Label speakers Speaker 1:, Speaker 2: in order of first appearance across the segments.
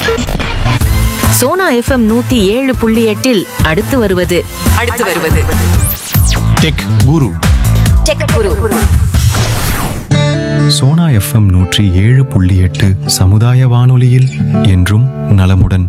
Speaker 1: Sona FM நூத்தி ஏழு புள்ளி எட்டில் அடுத்து வருவது
Speaker 2: அடுத்து வருவது
Speaker 3: tech guru
Speaker 1: tech guru
Speaker 3: Sona FM நூற்றி ஏழு புள்ளி எட்டு சமுதாய வானொலியில் என்றும் நலமுடன்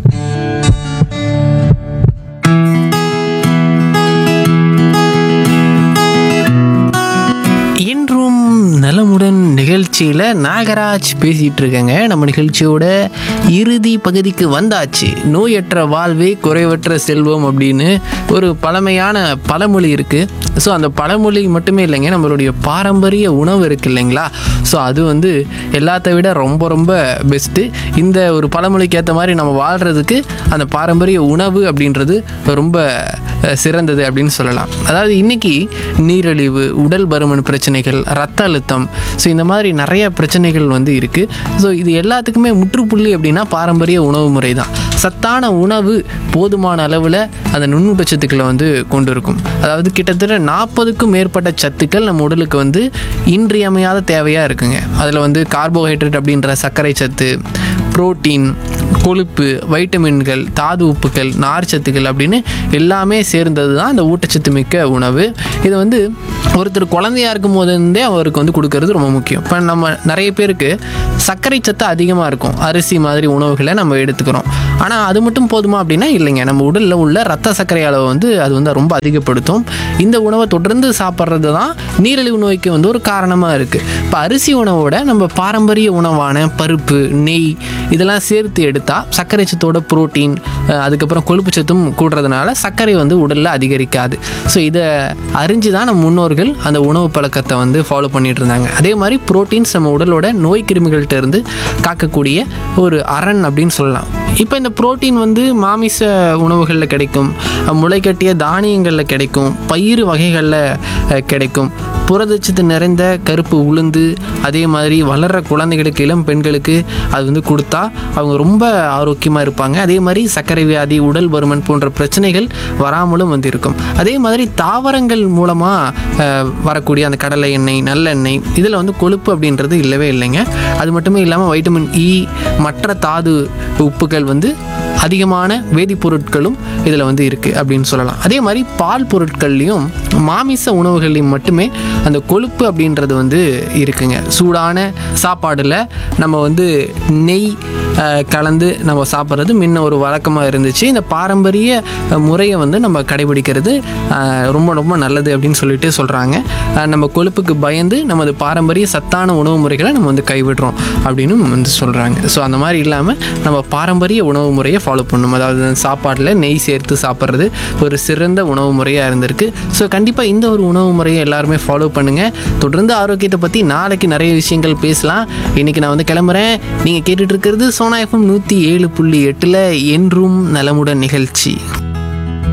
Speaker 4: இன்றும் நலமுடன் நிகழ்ச்சியில் நாகராஜ் பேசிகிட்டு இருக்கேங்க நம்ம நிகழ்ச்சியோட இறுதி பகுதிக்கு வந்தாச்சு நோயற்ற வாழ்வே குறைவற்ற செல்வம் அப்படின்னு ஒரு பழமையான பழமொழி இருக்குது ஸோ அந்த பழமொழி மட்டுமே இல்லைங்க நம்மளுடைய பாரம்பரிய உணவு இருக்குது இல்லைங்களா ஸோ அது வந்து எல்லாத்த விட ரொம்ப ரொம்ப பெஸ்ட்டு இந்த ஒரு பழமொழிக்கு ஏற்ற மாதிரி நம்ம வாழ்கிறதுக்கு அந்த பாரம்பரிய உணவு அப்படின்றது ரொம்ப அஹ், சிறந்தது அப்படின்னு சொல்லலாம் அதாவது இன்னைக்கு நீரிழிவு உடல் பருமன் பிரச்சனைகள் ரத்த அழுத்தம் ஸோ இந்த மாதிரி நிறைய பிரச்சனைகள் வந்து இருக்குது ஸோ இது எல்லாத்துக்குமே முற்றுப்புள்ளி அப்படின்னா பாரம்பரிய உணவு முறை தான் சத்தான உணவு போதுமான அளவில் அந்த நுண்ணுட்டச்சத்துக்களை வந்து கொண்டு இருக்கும் அதாவது கிட்டத்தட்ட நாற்பதுக்கும் மேற்பட்ட சத்துக்கள் நம்ம உடலுக்கு வந்து இன்றியமையாத தேவையாக இருக்குங்க அதில் வந்து கார்போஹைட்ரேட் அப்படின்ற சர்க்கரை சத்து புரோட்டீன் கொழுப்பு வைட்டமின்கள் தாது உப்புகள் நார்ச்சத்துக்கள் அப்படின்னு எல்லாமே சேர்ந்தது தான் அந்த ஊட்டச்சத்து மிக்க உணவு இது வந்து ஒருத்தர் குழந்தையா இருக்கும் போதுருந்தே அவருக்கு வந்து கொடுக்கறது ரொம்ப முக்கியம் இப்போ நம்ம நிறைய பேருக்கு சர்க்கரை சத்து அதிகமாக இருக்கும் அரிசி மாதிரி உணவுகளை நம்ம எடுத்துக்கிறோம் ஆனால் அது மட்டும் போதுமா அப்படின்னா இல்லைங்க நம்ம உடலில் உள்ள ரத்த சர்க்கரை அளவை வந்து அது வந்து ரொம்ப அதிகப்படுத்தும் இந்த உணவை தொடர்ந்து சாப்பிட்றது தான் நீரிழிவு நோய்க்கு வந்து ஒரு காரணமாக இருக்குது இப்போ அரிசி உணவோட நம்ம பாரம்பரிய உணவான பருப்பு நெய் இதெல்லாம் சேர்த்து எடுத்தால் சர்க்கரை சத்தோட புரோட்டீன் அதுக்கப்புறம் கொழுப்பு சத்தும் கூடுறதுனால சர்க்கரை வந்து உடலில் அதிகரிக்காது ஸோ இதை அறிஞ்சு தான் நம்ம முன்னோர்கள் அந்த உணவு பழக்கத்தை வந்து ஃபாலோ பண்ணிட்டு இருந்தாங்க அதே மாதிரி புரோட்டீன்ஸ் நம்ம உடலோட நோய் கிருமிகள்கிட்ட இருந்து காக்கக்கூடிய ஒரு அரண் அப்படின்னு சொல்லலாம் இப்போ இந்த புரோட்டீன் வந்து மாமிச உணவுகளில் கிடைக்கும் முளைக்கட்டிய தானியங்களில் கிடைக்கும் பயிறு வகைகளில் அஹ், கிடைக்கும் புரதச்சத்து நிறைந்த கருப்பு உளுந்து அதே மாதிரி வளர்கிற குழந்தைகளுக்கு இளம் பெண்களுக்கு அது வந்து கொடுத்தா அவங்க ரொம்ப ஆரோக்கியமாக இருப்பாங்க அதே மாதிரி சர்க்கரை வியாதி உடல் பருமன் போன்ற பிரச்சனைகள் வராமலும் வந்து இருக்கும் அதே மாதிரி தாவரங்கள் மூலமாக வரக்கூடிய அந்த கடலை எண்ணெய் நல்லெண்ணெய் இதில் வந்து கொழுப்பு அப்படின்றது இல்லவே இல்லைங்க அது மட்டுமே இல்லாமல் வைட்டமின் இ மற்ற தாது உப்புகள் வந்து அதிகமான வேதிப்பொருட்களும் இதில் வந்து இருக்குது அப்படின்னு சொல்லலாம் அதே மாதிரி பால் பொருட்கள்லையும் மாமிச உணவுகள்லையும் மட்டுமே அந்த கொழுப்பு அப்படின்றது வந்து இருக்குங்க சூடான சாப்பாடில் நம்ம வந்து நெய் அஹ், கலந்து நம்ம சாப்பிட்றது முன்ன ஒரு வழக்கமாக இருந்துச்சு இந்த பாரம்பரிய அஹ், முறையை வந்து நம்ம கடைபிடிக்கிறது அஹ், ரொம்ப ரொம்ப நல்லது அப்படின்னு சொல்லிட்டு சொல்கிறாங்க நம்ம கொழுப்புக்கு பயந்து நமது பாரம்பரிய சத்தான உணவு முறைகளை நம்ம வந்து கைவிடுறோம் அப்படின்னு வந்து சொல்கிறாங்க ஸோ அந்த மாதிரி இல்லாமல் நம்ம பாரம்பரிய உணவு முறையை ஃபாலோ பண்ணணும் அதாவது சாப்பாட்டில் நெய் சேர்த்து சாப்பிட்றது ஒரு சிறந்த உணவு முறையாக இருந்திருக்கு ஸோ கண்டிப்பாக இந்த ஒரு உணவு முறையை எல்லாருமே ஃபாலோ பண்ணுங்கள் தொடர்ந்து ஆரோக்கியத்தை பற்றி நாளைக்கு நிறைய விஷயங்கள் பேசலாம் இன்றைக்கி நான் வந்து கிளம்புறேன் நீங்கள் கேட்டுட்டு இருக்கிறது சோனா எஃப்எம் நூற்றி ஏழு புள்ளி எட்டில் என்றும் நலமுடன் நிகழ்ச்சி